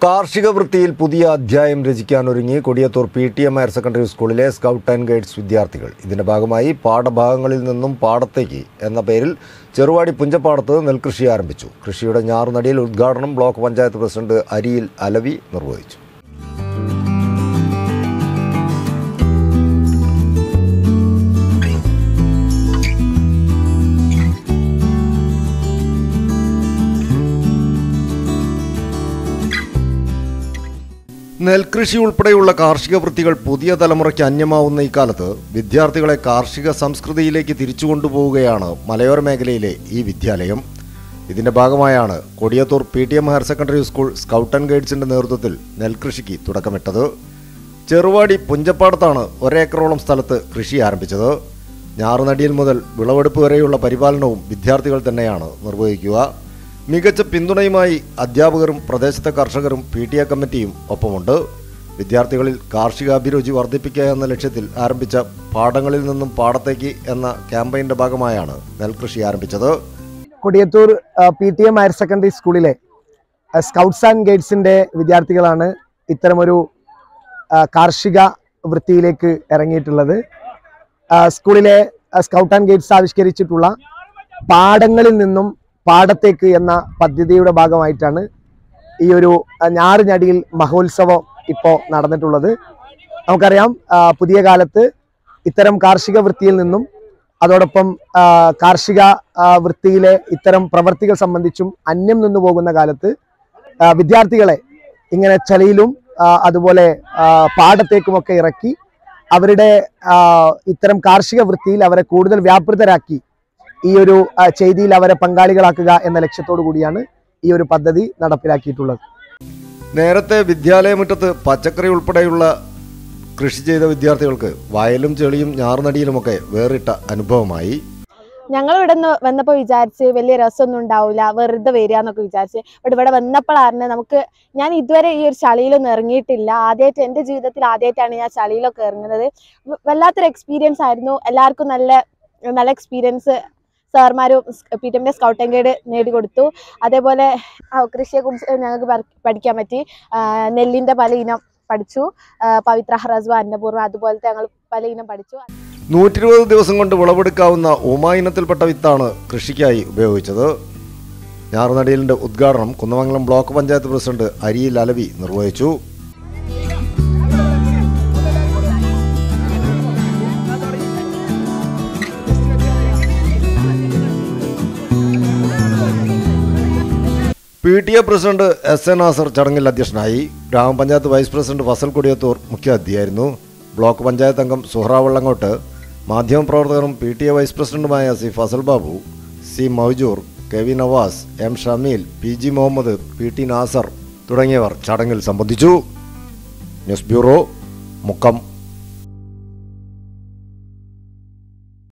കാർഷിക വൃത്തിയിൽ പുതിയ അധ്യായം രചിക്കാൻ ഒരുങ്ങി Kodiyathur P T M higher secondary സ്കൂളിലെ സ്കൗട്ട് ആൻഡ് ഗൈഡ്സ് വിദ്യാർത്ഥികൾ ഇതിന്റെ ഭാഗമായി പാഠഭാഗങ്ങളിൽ നിന്നും പാടത്തേക്ക് എന്ന പേരിൽ ചെറുവാടി പുഞ്ചപ്പാടത്ത് നെൽകൃഷി ആരംഭിച്ചു കൃഷിയുടെ ഞാറുനടിയിൽ ഉദ്ഘാടനം ബ്ലോക്ക് പഞ്ചായത്ത് പ്രസിഡന്റ് അരിയിൽ അലവി നിർവഹിച്ചു നെൽകൃഷി ഉൾപ്പെടെയുള്ള കാർഷിക വൃത്തികൾ പുതിയ തലമുറയ്ക്ക് അന്യമാവുന്ന ഇക്കാലത്ത് വിദ്യാർത്ഥികളെ കാർഷിക സംസ്കൃതിയിലേക്ക് തിരിച്ചു കൊണ്ടുപോവുകയാണ് മലയോര മേഖലയിലെ ഈ വിദ്യാലയം ഇതിന്റെ ഭാഗമായാണ് Kodiyathur P T M higher secondary school scout and ഗൈഡ്സിന്റെ നേതൃത്വത്തിൽ നെൽകൃഷിക്ക് തുടക്കമിട്ടത് ചെറുവാടി പുഞ്ചപ്പാടത്താണ് ഒരേക്കറോളം സ്ഥലത്ത് കൃഷി ആരംഭിച്ചത് ഞാറുനടിയിൽ മുതൽ വിളവെടുപ്പ് വരെയുള്ള പരിപാലനവും വിദ്യാർത്ഥികൾ തന്നെയാണ് നിർവഹിക്കുക മികച്ച പിന്തുണയുമായി അധ്യാപകരും പ്രദേശത്തെ കർഷകരും പി ടി എ കമ്മിറ്റിയും ഒപ്പമുണ്ട് വിദ്യാർത്ഥികളിൽ കാർഷികാഭിരുചി വർദ്ധിപ്പിക്കുക എന്ന ലക്ഷ്യത്തിൽ ആരംഭിച്ച പാടങ്ങളിൽ നിന്നും പാടത്തേക്ക് എന്ന ക്യാമ്പയിന്റെ ഭാഗമായാണ് നെൽകൃഷി ആരംഭിച്ചത് Kodiyathur P T M higher secondary സ്കൂളിലെ ആ, സ്കൗട്ട്സ് ആൻഡ് ഗൈഡ്സിന്റെ വിദ്യാർത്ഥികളാണ് ഇത്തരമൊരു ആ, കാർഷിക വൃത്തിയിലേക്ക് ഇറങ്ങിയിട്ടുള്ളത് ആ, സ്കൂളിലെ ആ, സ്കൗട്ട് ആൻഡ് ഗൈഡ്സ് ആവിഷ്കരിച്ചിട്ടുള്ള പാടങ്ങളിൽ നിന്നും പാടത്തേക്ക് എന്ന പദ്ധതിയുടെ ഭാഗമായിട്ടാണ് ഈ ഒരു ആ, ഞാറുഞടിയിൽ മഹോത്സവം ഇപ്പോൾ നടന്നിട്ടുള്ളത് നമുക്കറിയാം ആ, പുതിയ കാലത്ത് ഇത്തരം കാർഷിക വൃത്തിയിൽ നിന്നും അതോടൊപ്പം ആ, കാർഷിക ആ, വൃത്തിയിലെ ഇത്തരം പ്രവർത്തികൾ സംബന്ധിച്ചും അന്യം നിന്നു പോകുന്ന കാലത്ത് ആ, വിദ്യാർത്ഥികളെ ഇങ്ങനെ ചളിയിലും ആ, അതുപോലെ ആ, പാടത്തേക്കുമൊക്കെ ഇറക്കി അവരുടെ ആ, ഇത്തരം കാർഷിക വൃത്തിയിൽ അവരെ കൂടുതൽ വ്യാപൃതരാക്കി ഈ ഒരു ആ, ചെയ്തിയിൽ അവരെ പങ്കാളികളാക്കുക എന്ന ലക്ഷ്യത്തോടു കൂടിയാണ് ഈ ഒരു പദ്ധതി നടപ്പിലാക്കിയിട്ടുള്ളത് നേരത്തെ വിദ്യാലയമുറ്റത്ത് പച്ചക്കറി ഉൾപ്പെടെയുള്ള കൃഷി ചെയ്ത വിദ്യാർത്ഥികൾക്ക് വയലും ചെളിയും ഞാറുനടിയിലുമൊക്കെ വേറിട്ട അനുഭവമായി ഞങ്ങൾ ഇവിടെ നിന്ന് വന്നപ്പോൾ വിചാരിച്ച് വലിയ രസമൊന്നും ഉണ്ടാവില്ല വെറുതെ വരിക എന്നൊക്കെ വിചാരിച്ച് ബട്ട് ഇവിടെ വന്നപ്പോഴാണ് നമുക്ക് ഞാൻ ഇതുവരെ ഈ ഒരു ചളിയിലൊന്നും ഇറങ്ങിയിട്ടില്ല ആദ്യമായിട്ട് എൻ്റെ ജീവിതത്തിൽ ആദ്യമായിട്ടാണ് ഞാൻ ചളിയിലൊക്കെ ഇറങ്ങുന്നത് വ- വല്ലാത്തൊരു എക്സ്പീരിയൻസ് ആയിരുന്നു എല്ലാവർക്കും നല്ല നല്ല എക്സ്പീരിയൻസ് സാർമാരും പി ടി എമ്മിൻ്റെ സ്കൗട്ട് ആൻഡ് ഗൈഡ് നേടിക്കൊടുത്തു അതേപോലെ ആ, കൃഷിയെക്കുറിച്ച് ഞങ്ങൾക്ക് പഠി- പഠിക്കാൻ പറ്റി ആ, നെല്ലിൻ്റെ പല ഇനം പഠിച്ചു ആ, പവിത്ര ഹ്രസ്വ അന്നപൂർവ്വ അതുപോലത്തെ ഞങ്ങൾ പല ഇനം പഠിച്ചു നൂറ്റി ഇരുപത് ദിവസം കൊണ്ട് വിളവെടുക്കാവുന്ന ഉമ ഇനത്തിൽപ്പെട്ട വിത്താണ് കൃഷിക്കായി ഉപയോഗിച്ചത് ഞാറുനടിയലിന്റെ ഉദ്ഘാടനം കുന്നമംഗലം ബ്ലോക്ക് പഞ്ചായത്ത് പ്രസിഡന്റ് അരിയിൽ അലവി നിർവഹിച്ചു P T A president S A Nasar ചടങ്ങിൽ അധ്യക്ഷനായി ഗ്രാമപഞ്ചായത്ത് വൈസ് പ്രസിഡന്റ് ഫസൽ കൊടിയത്തൂർ മുഖ്യാതിഥിയായിരുന്നു ബ്ലോക്ക് പഞ്ചായത്ത് അംഗം സുഹ്റ വള്ളങ്ങോട്ട് മാധ്യമപ്രവർത്തകരും പി ടി എ വൈസ് പ്രസിഡന്റുമായ C Fasal Babu C Maujoor K V Navas M Shameel P G Muhammad P T Nasar തുടങ്ങിയവർ ചടങ്ങിൽ സംബന്ധിച്ചു ന്യൂസ് ബ്യൂറോ മുക്കം